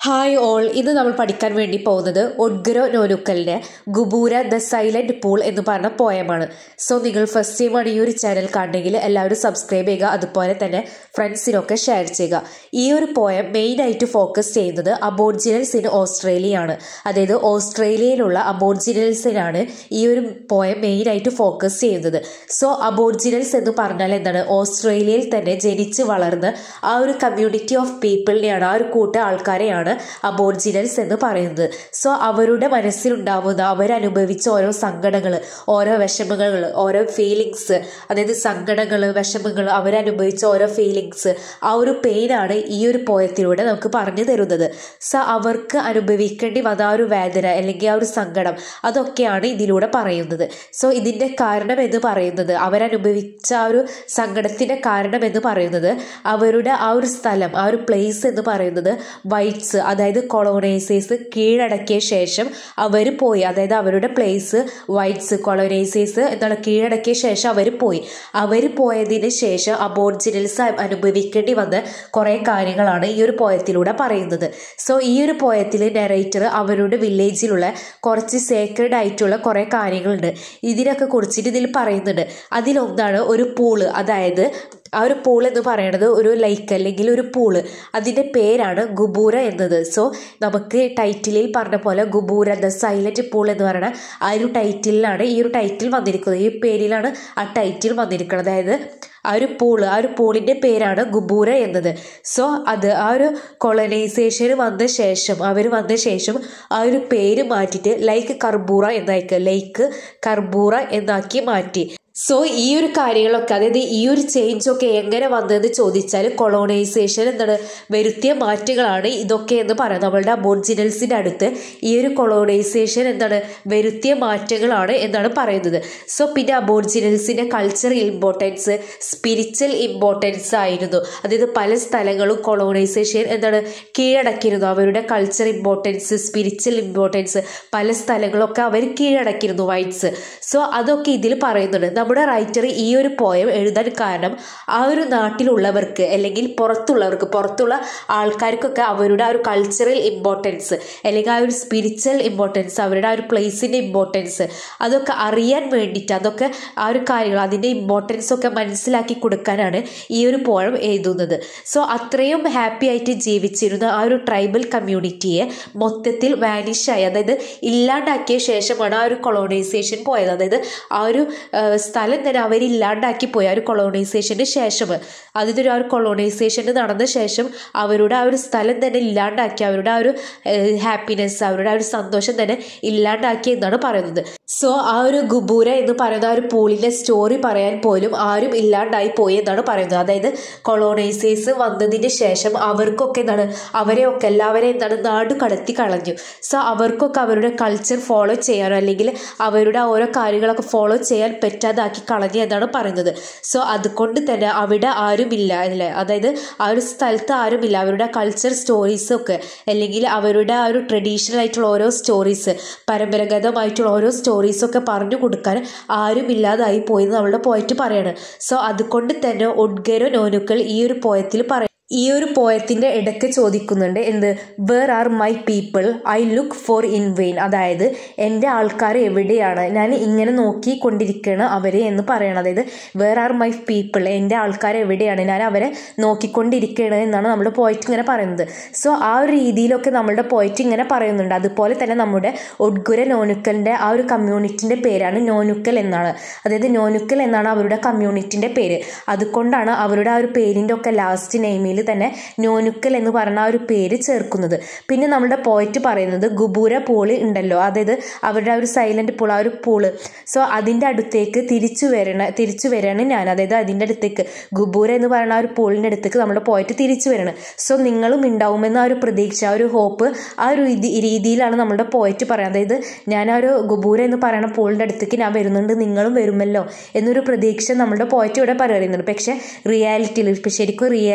hi all ഇന്ന് നമ്മൾ പഠിക്കാൻ വേണ്ടി പോകുന്നത് ഒഡ്ഗരോ നോനുക്കലിൻ്റെ ഗുബൂര ദ സൈലന്റ് പൂൾ എന്ന് പറഞ്ഞ പോയമാണ് സോ നിങ്ങൾ ഫസ്റ്റ് ടൈമാണ് ഈ ഒരു ചാനൽ കാണണമെങ്കിൽ എല്ലാവരും സബ്സ്ക്രൈബ് ചെയ്യുക അതുപോലെ തന്നെ ഫ്രണ്ട്സിനൊക്കെ ഷെയർ ചെയ്യുക ഈ ഒരു പോയം മെയിനായിട്ട് ഫോക്കസ് ചെയ്യുന്നത് അബോർജിനൽസ് ഇൻ ഓസ്ട്രേലിയ ആണ് അതായത് ഓസ്ട്രേലിയയിലുള്ള അബോർജിനൽസിനാണ് ഈ ഒരു പോയം മെയിനായിട്ട് ഫോക്കസ് ചെയ്യുന്നത് സോ അബോർജിനൽസ് എന്ന് പറഞ്ഞാൽ എന്താണ് ഓസ്ട്രേലിയയിൽ തന്നെ ജനിച്ച് വളർന്ന് ആ ഒരു കമ്മ്യൂണിറ്റി ഓഫ് പീപ്പിളിനെയാണ് ആ ഒരു കൂട്ട ആൾക്കാരെയാണ് അബോർജിനൽസ് എന്ന് പറയുന്നത് സോ അവരുടെ മനസ്സിലുണ്ടാവുന്ന അവരനുഭവിച്ച ഓരോ സങ്കടങ്ങൾ ഓരോ വിഷമങ്ങൾ ഓരോ ഫീലിങ്സ് അതായത് സങ്കടങ്ങൾ വിഷമങ്ങൾ അവരനുഭവിച്ച ഓരോ ഫീലിങ്സ് ആ ഒരു പെയിനാണ് ഈ ഒരു പോയത്തിലൂടെ നമുക്ക് പറഞ്ഞു തരുന്നത് സോ അവർക്ക് അനുഭവിക്കേണ്ടി വന്ന ആ ഒരു വേദന അല്ലെങ്കിൽ ആ ഒരു സങ്കടം അതൊക്കെയാണ് ഇതിലൂടെ പറയുന്നത് സോ ഇതിൻ്റെ കാരണം എന്ന് പറയുന്നത് അവരനുഭവിച്ച ആ ഒരു സങ്കടത്തിൻ്റെ കാരണം എന്ന് പറയുന്നത് അവരുടെ ആ ഒരു സ്ഥലം ആ ഒരു പ്ലേസ് എന്ന് പറയുന്നത് വൈറ്റ്സ് അതായത് കൊളോണൈസേഴ്സ് കീഴടക്കിയ ശേഷം അവർ പോയി അതായത് അവരുടെ പ്ലേസ് വൈറ്റ്സ് കൊളോണൈസേഴ്സ് എന്താണ് കീഴടക്കിയ ശേഷം അവർ പോയി അവർ പോയതിന് ശേഷം അബോർജിനൽസ് അനുഭവിക്കേണ്ടി വന്ന കുറേ കാര്യങ്ങളാണ് ഈ ഒരു പോയത്തിലൂടെ പറയുന്നത് സോ ഈ ഒരു പോയത്തിൽ നെറേറ്റർ അവരുടെ വില്ലേജിലുള്ള കുറച്ച് സേക്രഡ് ആയിട്ടുള്ള കുറേ കാര്യങ്ങളുണ്ട് ഇതിനൊക്കെ കുറിച്ചിട്ട് ഇതിൽ പറയുന്നുണ്ട് അതിലൊന്നാണ് ഒരു പൂള് അതായത് ആ ഒരു പൂൾ എന്ന് പറയുന്നത് ഒരു ലൈക്ക് അല്ലെങ്കിൽ ഒരു പൂള് അതിൻ്റെ പേരാണ് ഗുബൂര എന്നത് സോ നമുക്ക് ടൈറ്റിലിൽ പറഞ്ഞ പോലെ ഗുബൂര ദ സൈലന്റ് പൂൾ എന്ന് പറയുന്ന ആ ഒരു ടൈറ്റിലാണ് ഈ ഒരു ടൈറ്റിൽ വന്നിരിക്കുന്നത് ഈ പേരിലാണ് ആ ടൈറ്റിൽ വന്നിരിക്കുന്നത് അതായത് ആ ഒരു പൂള് ആ ഒരു പൂളിൻ്റെ പേരാണ് ഗുബൂര എന്നത് സോ അത് ആ ഒരു കൊളനൈസേഷൻ വന്ന ശേഷം അവർ വന്ന ശേഷം ആ ഒരു പേര് മാറ്റിയിട്ട് ലൈക്ക് കർബൂറ എന്നാക്കി ലൈക്ക് കർബൂറ എന്നാക്കി മാറ്റി സോ ഈ ഒരു കാര്യങ്ങളൊക്കെ അതായത് ഈ ഒരു ചേഞ്ച് ഒക്കെ എങ്ങനെ വന്നതെന്ന് ചോദിച്ചാൽ കൊളോണൈസേഷൻ എന്താണ് വരുത്തിയ മാറ്റങ്ങളാണ് ഇതൊക്കെ എന്ന് പറയാം നമ്മളുടെ അബോർജിനൽസിൻ്റെ അടുത്ത് ഈ ഒരു കൊളോണൈസേഷൻ എന്താണ് വരുത്തിയ മാറ്റങ്ങളാണ് എന്നാണ് പറയുന്നത് സോ പിന്നെ അബോർജിനൽസിൻ്റെ കൾച്ചറൽ ഇമ്പോർട്ടൻസ് സ്പിരിച്വൽ ഇമ്പോർട്ടൻസ് ആയിരുന്നു അതായത് പല സ്ഥലങ്ങളും കൊളോണൈസേഷൻ എന്താണ് കീഴടക്കിയിരുന്നു അവരുടെ കൾച്ചർ ഇമ്പോർട്ടൻസ് സ്പിരിച്വൽ ഇമ്പോർട്ടൻസ് പല സ്ഥലങ്ങളൊക്കെ അവർ കീഴടക്കിയിരുന്നു വൈറ്റ്സ് സോ അതൊക്കെ ഇതിൽ പറയുന്നുണ്ട് നമ്മുടെ റൈറ്റർ ഈ ഒരു പോയം എഴുതാൻ കാരണം ആ ഒരു നാട്ടിലുള്ളവർക്ക് അല്ലെങ്കിൽ പുറത്തുള്ളവർക്ക് പുറത്തുള്ള ആൾക്കാർക്കൊക്കെ അവരുടെ ആ ഒരു കൾച്ചറൽ ഇമ്പോർട്ടൻസ് അല്ലെങ്കിൽ ആ ഒരു സ്പിരിച്വൽ ഇമ്പോർട്ടൻസ് അവരുടെ ആ ഒരു പ്ലേസിൻ്റെ ഇമ്പോർട്ടൻസ് അതൊക്കെ അറിയാൻ വേണ്ടിയിട്ട് അതൊക്കെ ആ ഒരു കാര്യങ്ങൾ അതിൻ്റെ ഇമ്പോർട്ടൻസ് ഒക്കെ മനസ്സിലാക്കി കൊടുക്കാനാണ് ഈ ഒരു പോയം എഴുതുന്നത് സോ അത്രയും ഹാപ്പി ആയിട്ട് ജീവിച്ചിരുന്ന ആ ഒരു ട്രൈബൽ കമ്മ്യൂണിറ്റിയെ മൊത്തത്തിൽ വാനിഷായി അതായത് ഇല്ലാണ്ടാക്കിയ ശേഷമാണ് ആ ഒരു കൊളോണൈസേഷൻ പോയത് അതായത് ആ ഒരു സ്ഥലം തന്നെ അവരില്ലാണ്ടാക്കി പോയി ആ ഒരു കൊളോണൈസേഷന് ശേഷം അതിൻ്റെ ഒരു ആ ഒരു കൊളോണൈസേഷൻ നടന്ന ശേഷം അവരുടെ ആ ഒരു സ്ഥലം തന്നെ ഇല്ലാണ്ടാക്കി അവരുടെ ആ ഒരു ഹാപ്പിനെസ് അവരുടെ ആ ഒരു സന്തോഷം തന്നെ ഇല്ലാണ്ടാക്കി എന്നാണ് പറയുന്നത് സോ ആ ഒരു ഗുബൂര എന്ന് പറയുന്ന ആ ഒരു പൂളിൻ്റെ സ്റ്റോറി പറയാൻ പോലും ആരും ഇല്ലാണ്ടായി പോയി എന്നാണ് പറയുന്നത് അതായത് കൊളോണൈസേഴ്സ് വന്നതിന് ശേഷം അവർക്കൊക്കെ എന്താണ് അവരെയൊക്കെ എല്ലാവരെയും എന്താണ് നാട് കടത്തി കളഞ്ഞു സോ അവർക്കൊക്കെ അവരുടെ കൾച്ചർ ഫോളോ ചെയ്യാനോ അല്ലെങ്കിൽ അവരുടെ ഓരോ കാര്യങ്ങളൊക്കെ ഫോളോ ചെയ്യാൻ പറ്റാതാക്കി കളഞ്ഞു എന്നാണ് പറയുന്നത് സോ അതുകൊണ്ട് തന്നെ അവിടെ ആരുമില്ല അല്ലേ അതായത് ആ ഒരു സ്ഥലത്ത് ആരുമില്ല അവരുടെ കൾച്ചർ സ്റ്റോറീസ് ഒക്കെ അല്ലെങ്കിൽ അവരുടെ ആ ഒരു ട്രഡീഷണൽ ആയിട്ടുള്ള ഓരോ സ്റ്റോറീസ് പരമ്പരാഗതമായിട്ടുള്ള ഓരോ സ്റ്റോറീസൊക്കെ പറഞ്ഞു കൊടുക്കാൻ ആരുമില്ലാതായി പോയി നമ്മളുടെ പോയിട്ട് പറയാണ് സോ അതുകൊണ്ട് തന്നെ ഒഡ്ഗരോ നോനുക്കൾ ഈ ഒരു പോയത്തിൽ പറയും ഈ ഒരു പോയത്തിൻ്റെ ഇടയ്ക്ക് ചോദിക്കുന്നുണ്ട് എന്ത് where are my people I look for in vain അതായത് എൻ്റെ ആൾക്കാർ എവിടെയാണ് ഞാൻ ഇങ്ങനെ നോക്കിക്കൊണ്ടിരിക്കുകയാണ് അവരെ എന്ന് പറയണം അതായത് വേർ ആർ മൈ പീപ്പിൾ എൻ്റെ ആൾക്കാർ എവിടെയാണ് ഞാൻ അവരെ നോക്കിക്കൊണ്ടിരിക്കുകയാണ് എന്നാണ് നമ്മുടെ പോയിട്ട് ഇങ്ങനെ പറയുന്നത് സോ ആ ഒരു രീതിയിലൊക്കെ നമ്മളുടെ പോയിട്ട് ഇങ്ങനെ പറയുന്നുണ്ട് അതുപോലെ തന്നെ നമ്മുടെ ഒഡ്ഗുര നോനുക്കലിൻ്റെ ആ ഒരു കമ്മ്യൂണിറ്റിൻ്റെ പേരാണ് നോനുക്കൽ എന്നാണ് അതായത് നോനുക്കൽ എന്നാണ് അവരുടെ കമ്മ്യൂണിറ്റിൻ്റെ പേര് അതുകൊണ്ടാണ് അവരുടെ ആ ഒരു പേരിൻ്റെ ഒക്കെ ലാസ്റ്റ് നെയിമിൽ തന്നെ നോനുക്കൽ എന്ന് പറഞ്ഞ ആ ഒരു പേര് ചേർക്കുന്നത് പിന്നെ നമ്മുടെ പോയിറ്റ് പറയുന്നത് ഗുബൂര പൂള് ഉണ്ടല്ലോ അതായത് അവരുടെ ആ ഒരു സൈലന്റ് പൂൾ ആ ഒരു പൂള് സോ അതിൻ്റെ അടുത്തേക്ക് തിരിച്ചു വരണ തിരിച്ചു വരികയാണ് ഞാൻ അതായത് അതിൻ്റെ അടുത്തേക്ക് ഗുബൂര എന്ന് പറയുന്ന ആ ഒരു പൂളിൻ്റെ അടുത്തേക്ക് നമ്മുടെ പോയിറ്റ് തിരിച്ചു വരണം സോ നിങ്ങളും ഉണ്ടാവുമെന്ന ആ ഒരു പ്രതീക്ഷ ആ ഒരു ഹോപ്പ് ആ ഒരു രീതിയിലാണ് നമ്മുടെ പോയിറ്റ് പറയുന്നത് അതായത് ഞാൻ ആ ഒരു ഗുബൂര എന്ന് പറയുന്ന പൂളിൻ്റെ അടുത്തേക്ക് ഞാൻ വരുന്നുണ്ട് നിങ്ങളും വരുമല്ലോ എന്നൊരു പ്രതീക്ഷ നമ്മുടെ പോയിറ്റ് ഇവിടെ പറയുന്നുണ്ട് പക്ഷേ റിയാലിറ്റിയിൽ ശരിക്കും റിയാലിറ്റിയിൽ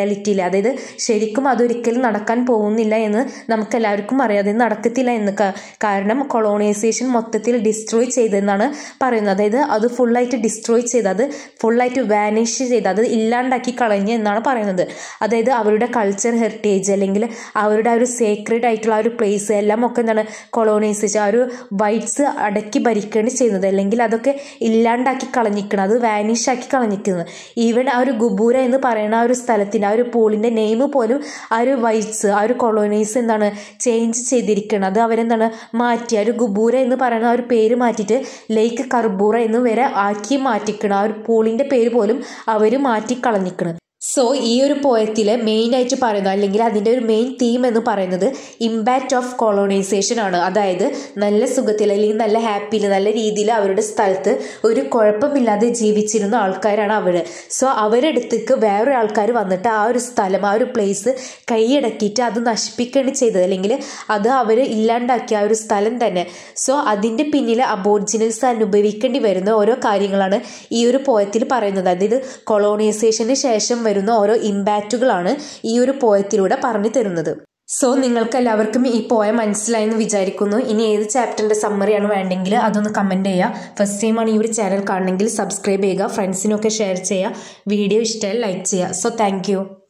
അതായത് ശരിക്കും അതൊരിക്കലും നടക്കാൻ പോകുന്നില്ല എന്ന് നമുക്ക് എല്ലാവർക്കും അറിയാം അത് നടക്കത്തില്ല എന്ന് ക- കാരണം കൊളോണൈസേഷൻ മൊത്തത്തിൽ ഡിസ്ട്രോയ് ചെയ്തെന്നാണ് പറയുന്നത് അതായത് അത് ഫുള്ളായിട്ട് ഡിസ്ട്രോയ് ചെയ്ത് അത് ഫുള്ളായിട്ട് വാനിഷ് ചെയ്ത് അത് ഇല്ലാണ്ടാക്കി കളഞ്ഞ് എന്നാണ് പറയുന്നത് അതായത് അവരുടെ കൾച്ചർ ഹെറിറ്റേജ് അല്ലെങ്കിൽ അവരുടെ ആ ഒരു സേക്രഡ് ആയിട്ടുള്ള ആ ഒരു പ്ലേസ് എല്ലാം ഒക്കെ എന്താണ് കൊളോണൈസേഷൻ ആ ഒരു വൈറ്റ്സ് അടക്കി ഭരിക്കുകയാണ് ചെയ്യുന്നത് അല്ലെങ്കിൽ അതൊക്കെ ഇല്ലാണ്ടാക്കി കളഞ്ഞിക്കണം അത് വാനിഷ് ആക്കി കളഞ്ഞിക്കുന്നത് ഈവൻ ആ ഒരു ഗുബൂര എന്ന് പറയുന്ന ആ ഒരു സ്ഥലത്തിൻ്റെ ആ ഒരു പൂളിൻ്റെ നെയിം പോലും ആ ഒരു വൈറ്റ്സ് ആ ഒരു കൊളോനൈസ് എന്താണ് ചേഞ്ച് ചെയ്തിരിക്കണം അത് അവരെന്താണ് മാറ്റി ആ ഒരു ഗുബൂര എന്ന് പറയുന്ന ആ ഒരു പേര് മാറ്റിയിട്ട് ലേക്ക് കർബൂറ എന്ന് വരെ ആക്കി മാറ്റിക്കണം ആ ഒരു പൂളിൻ്റെ പേര് പോലും അവർ മാറ്റി കളഞ്ഞിക്കണം സോ ഈ ഒരു പോയത്തിൽ മെയിനായിട്ട് പറയുന്നത് അല്ലെങ്കിൽ അതിൻ്റെ ഒരു മെയിൻ തീം എന്ന് പറയുന്നത് ഇമ്പാക്റ്റ് ഓഫ് കോളോണൈസേഷൻ ആണ് അതായത് നല്ല സുഖത്തിൽ അല്ലെങ്കിൽ നല്ല ഹാപ്പിയിൽ നല്ല രീതിയിൽ അവരുടെ സ്ഥലത്ത് ഒരു കുഴപ്പമില്ലാതെ ജീവിച്ചിരുന്ന ആൾക്കാരാണ് അവർ സോ അവരെടുത്തേക്ക് വേറൊരു ആൾക്കാർ വന്നിട്ട് ആ ഒരു സ്ഥലം ആ ഒരു പ്ലേസ് കൈയടക്കിയിട്ട് അത് നശിപ്പിക്കുകയാണ് ചെയ്തത് അല്ലെങ്കിൽ അത് അവർ ഇല്ലാണ്ടാക്കിയ ആ ഒരു സ്ഥലം തന്നെ സോ അതിൻ്റെ പിന്നിൽ അബോർജിനൽസ് അനുഭവിക്കേണ്ടി വരുന്ന ഓരോ കാര്യങ്ങളാണ് ഈ ഒരു പോയത്തിൽ പറയുന്നത് അതായത് കൊളോണൈസേഷന് ശേഷം വരുന്ന ഓരോ ഇമ്പാക്റ്റുകളാണ് ഈ ഒരു പോയത്തിലൂടെ പറഞ്ഞു തരുന്നത് സോ നിങ്ങൾക്ക് എല്ലാവർക്കും ഈ പോയം മനസ്സിലായെന്ന് വിചാരിക്കുന്നു ഇനി ഏത് ചാപ്റ്ററിൻ്റെ സമ്മറിയാണ് വേണ്ടെങ്കിൽ അതൊന്ന് കമൻറ്റ് ചെയ്യുക ഫസ്റ്റ് ടൈമാണ് ഈ ഒരു ചാനൽ കാണണമെങ്കിൽ സബ്സ്ക്രൈബ് ചെയ്യുക ഫ്രണ്ട്സിനൊക്കെ ഷെയർ ചെയ്യുക വീഡിയോ ഇഷ്ടമായി ലൈക്ക് ചെയ്യുക സോ താങ്ക്